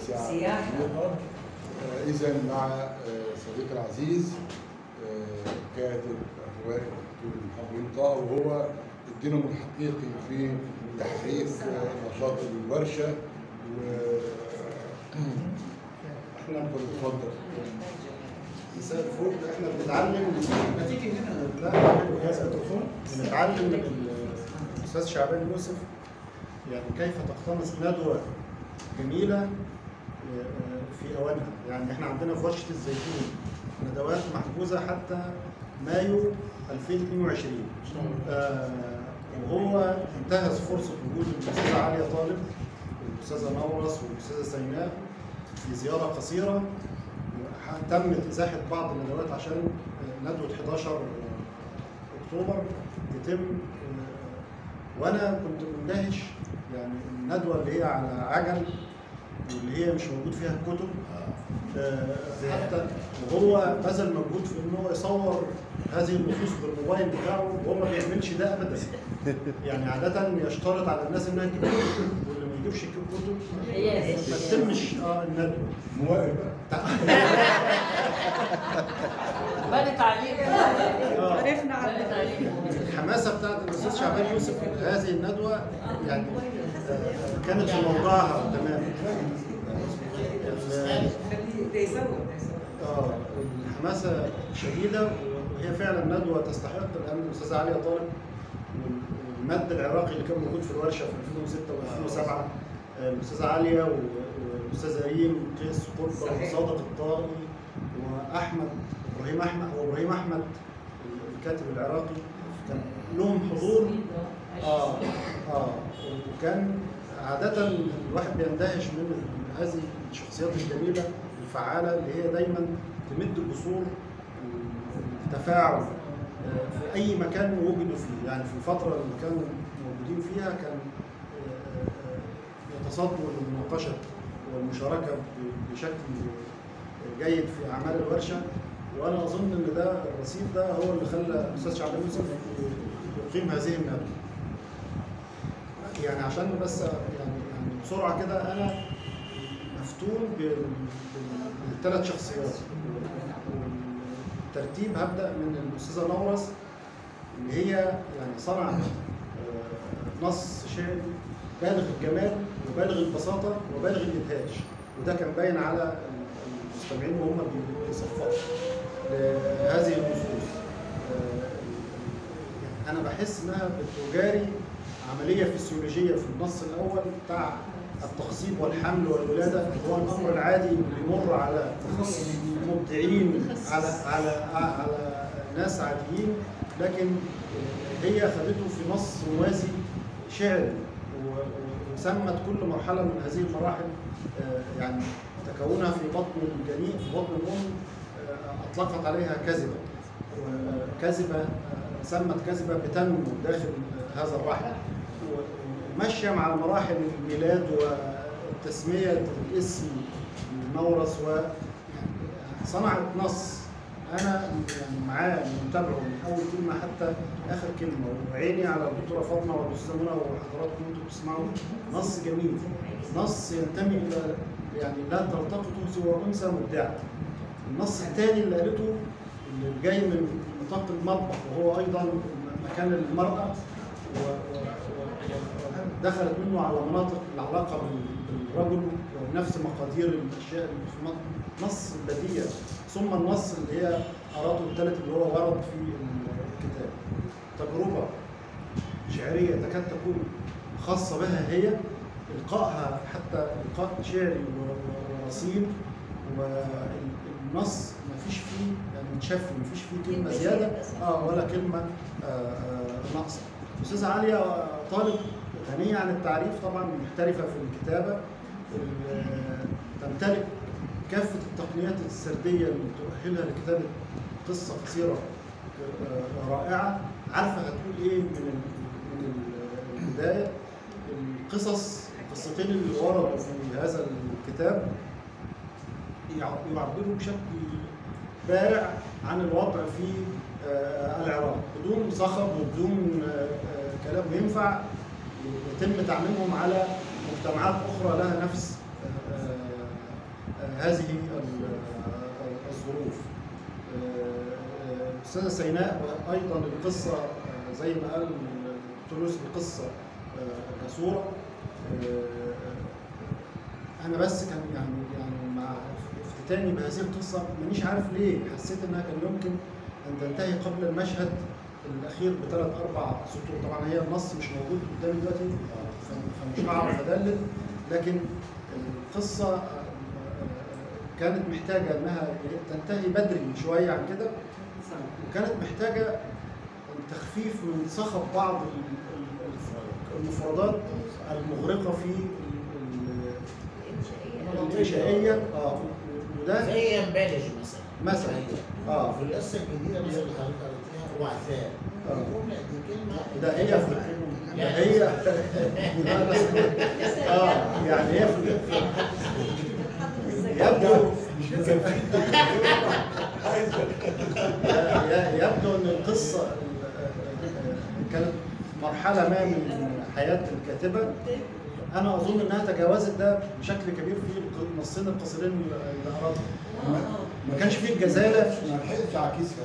سياحة سياحة. عميقة. آه، إذا مع آه، صديقي العزيز آه، كاتب روائي الدكتور محمد طه وهو الدينامو الحقيقي في تحريك آه، نشاط الورشة و احنا اتفضل مساء الفل احنا بنتعلم ما تيجي هنا لا جهاز ميكروفون بنتعلم من الاستاذ شعبان يوسف يعني كيف تقتنص ندوه جميله آه، في اوانها يعني احنا عندنا في ورشه الزيتون ندوات محجوزه حتى مايو 2022 آه، وهو انتهز فرصه وجود الاستاذه عليا طالب والاستاذه نورس والاستاذه سيناء في زياره قصيره تمت ازاحه بعض الندوات عشان ندوه 11 اكتوبر تتم آه، وانا كنت مندهش يعني الندوه اللي هي على عجل واللي هي مش موجود فيها الكتب آه، حتى وهو بذل مجهود في ان هو يصور هذه النصوص بالموبايل بتاعه وهو ما بيعملش ده ابدا يعني عاده يشترط على الناس انها تجيب كتب واللي ما يجيبش كتب Yes. ما تتمش اه الندوه موائل بنت عليك عرفنا بنت عليك الحماسه بتاعت الاستاذ شعبان يوسف في هذه الندوه يعني آه، كانت في موضعها تماما ال- ده يزود اه الحماسه شديده وهي فعلا ندوه تستحق لان الاستاذه عليا طالب والمد العراقي اللي كان موجود في الورشه في 2006 و2007 الاستاذه عليا و- والاستاذ ريم قيس قربه صحيح. وصادق الطائي واحمد ابراهيم احمد هو ابراهيم احمد الكاتب العراقي كان لهم حضور اه اه وكان عادة الواحد بيندهش من هذه الشخصيات الجميلة الفعالة اللي هي دايما تمد جسور التفاعل آه، في أي مكان وجدوا فيه يعني في الفترة اللي كانوا موجودين فيها كان آه، آه، يتصدوا للمناقشة والمشاركة ب- بشكل جيد في أعمال الورشة وأنا أظن إن ده الرصيد ده هو اللي خلى الأستاذ شعبان يوسف يقيم هذه الندوة. يعني عشان بس يعني يعني بسرعه كده انا مفتون بال- بال- بالثلاث شخصيات الترتيب هبدا من الاستاذه نورس اللي هي يعني صنعت آه، نص شعري بالغ الجمال وبالغ البساطه وبالغ الادهاش وده كان باين على المستمعين وهم بيصفقوا لهذه النصوص آه، يعني انا بحس انها بتجاري عمليه فسيولوجيه في النص الاول بتاع التخصيب والحمل والولاده هو الامر العادي اللي بيمر على مبدعين على على على ناس عاديين لكن هي خدته في نص موازي شعري و- وسمت كل مرحله من هذه المراحل آه، يعني تكونها في بطن الجنين في بطن الام آه، اطلقت عليها كذبه وكذبه آه، سمت كذبه بتنمو داخل هذا الرحم وماشيه مع مراحل الميلاد وتسميه الاسم نورس وصنعت نص انا يعني معاه متابعه من اول كلمه حتى اخر كلمه وعيني على الدكتوره فاطمه والاستاذه منى وحضراتكم انتم بتسمعوا نص جميل نص ينتمي الى يعني لا تلتقطه سوى انثى مبدعه النص الثاني اللي قالته اللي جاي من نطاق المطبخ وهو ايضا مكان المراه و- و- و- دخلت منه على مناطق العلاقه بال- بالرجل ونفس مقادير الاشياء اللي في المطبخ نص بديع ثم النص اللي هي اراده الثالث اللي هو ورد في الكتاب تجربه شعريه تكاد تكون خاصه بها هي القائها حتى القاء شعري و- و- ورصين والنص ما فيش فيه يعني متشفي ما فيش فيه كلمه زياده اه ولا كلمه آه، آه، ناقصه استاذه عليا طالب غنيه عن التعريف طبعا محترفه في الكتابه ال- تمتلك كافه التقنيات السرديه اللي تؤهلها لكتابه قصه قصيره آه، رائعه عارفه هتقول ايه من ال- من ال- البدايه القصص القصتين اللي وردوا في هذا الكتاب يع- يعبروا بشكل بارع عن الوضع في آه، العراق بدون صخب وبدون آه، آه، كلام وينفع يتم تعميمهم على مجتمعات اخرى لها نفس آه، آه، هذه ال- آه، الظروف. آه، آه، الأستاذة سيناء أيضا القصة آه، زي ما قال الدكتور يوسف القصة آه، كصورة آه، أنا بس كان يعني يعني مع افتتاني بهذه القصة مانيش عارف ليه حسيت إنها كان يمكن أن تنتهي قبل المشهد الأخير بثلاث أربع سطور طبعا هي النص مش موجود قدامي دلوقتي ف- فمش هعرف أدلل لكن القصة آه، كانت محتاجة إنها تنتهي بدري شوية عن كده وكانت محتاجة التخفيف من صخب بعض ال- ال- المفردات المغرقة في ال- ال- الإنشائية اه وده زي امبارح مثلا مثلا اه في القصه الجديده مثلا اللي حضرتك قريتيها وعفاء آه. الجمله دي كلمه ده هي في ده هي اه يعني هي في يبدو ي- يبدو ان القصه كانت مرحله ما من حياه الكاتبه انا اظن انها تجاوزت ده بشكل كبير في النصين القصيرين اللي قراتهم ما كانش فيه الجزاله ما لحقتش اعكسها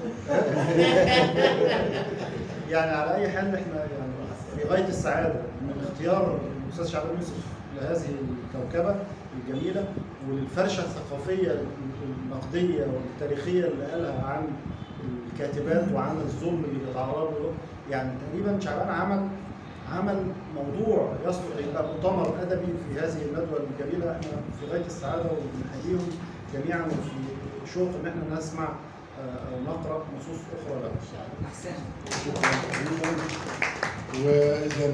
يعني على اي حال احنا يعني في غايه السعاده من اختيار الاستاذ شعبان يوسف لهذه الكوكبه الجميله وللفرشه الثقافيه النقديه والتاريخيه اللي قالها عن الكاتبات وعن الظلم اللي بيتعرضوا له يعني تقريبا شعبان عمل عمل موضوع يصلح يبقى مؤتمر ادبي في هذه الندوه الجميله احنا في غايه السعاده وبنحييهم جميعا وفي شوق ان احنا نسمع آه، او نقرا نصوص اخرى له احسن واذا